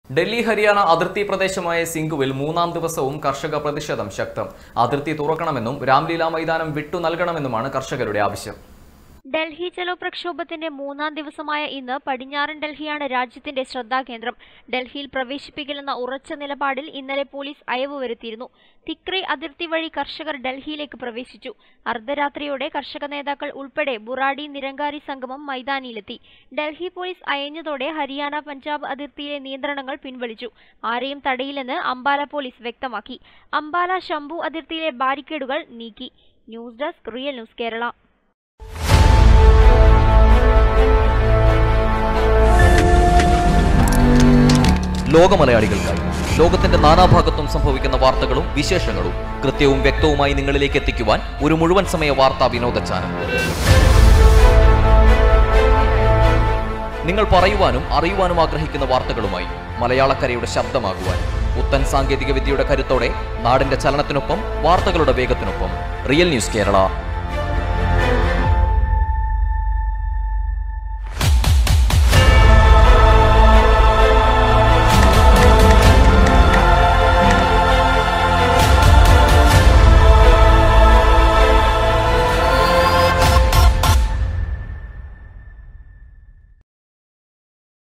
ഡൽഹി ഹരിയാന അതിർത്തി പ്രദേശമായ സിംഗുവിൽ മൂന്നാം ദിവസവും കർഷക പ്രതിഷേധം ശക്തം അതിർത്തി തുറക്കണമെന്നും രാംലീല മൈതാനം വിട്ടു നൽകണമെന്നുമാണ് കർഷകരുടെ ആവശ്യം ഡൽഹി ചലോ പ്രക്ഷോഭത്തിന്റെ മൂന്നാം ദിവസമായ ഇന്ന് പടിഞ്ഞാറൻ ഡൽഹിയാണ് രാജ്യത്തിന്റെ ശ്രദ്ധാകേന്ദ്രം ഡൽഹിയിൽ പ്രവേശിപ്പിക്കില്ലെന്ന ഉറച്ച നിലപാടിൽ ഇന്നലെ പോലീസ് അയവ് വരുത്തിയിരുന്നു തിക്രി അതിർത്തി വഴി കർഷകർ ഡൽഹിയിലേക്ക് പ്രവേശിച്ചു അർദ്ധരാത്രിയോടെ കർഷക നേതാക്കൾ ഉൾപ്പെടെ ബുറാഡി നിരങ്കാരി സംഗമം മൈതാനിയിലെത്തി ഡൽഹി പോലീസ് അയഞ്ഞതോടെ ഹരിയാന പഞ്ചാബ് അതിർത്തിയിലെ നിയന്ത്രണങ്ങൾ പിൻവലിച്ചു ആരെയും തടയില്ലെന്ന് അംബാല പോലീസ് വ്യക്തമാക്കി അംബാല ശംഭു അതിർത്തിയിലെ ബാരിക്കേഡുകൾ നീക്കി news desk real news Kerala ലോകമലയാളികൾക്കായി ലോകത്തിന്റെ നാനാഭാഗത്തും സംഭവിക്കുന്ന വാർത്തകളും വിശേഷങ്ങളും കൃത്യവും വ്യക്തവുമായി നിങ്ങളിലേക്ക് എത്തിക്കുവാൻ ഒരു മുഴുവൻ സമയ വാർത്താ വിനോദ ചാനൽ നിങ്ങൾ പറയുവാനും അറിയുവാനും ആഗ്രഹിക്കുന്ന വാർത്തകളുമായി മലയാളക്കരയുടെ ശബ്ദമാകുവാൻ പുത്തൻ സാങ്കേതിക വിദ്യയുടെ കരുത്തോടെ നാടിന്റെ ചലനത്തിനൊപ്പം വാർത്തകളുടെ വേഗത്തിനൊപ്പം റിയൽ ന്യൂസ് കേരള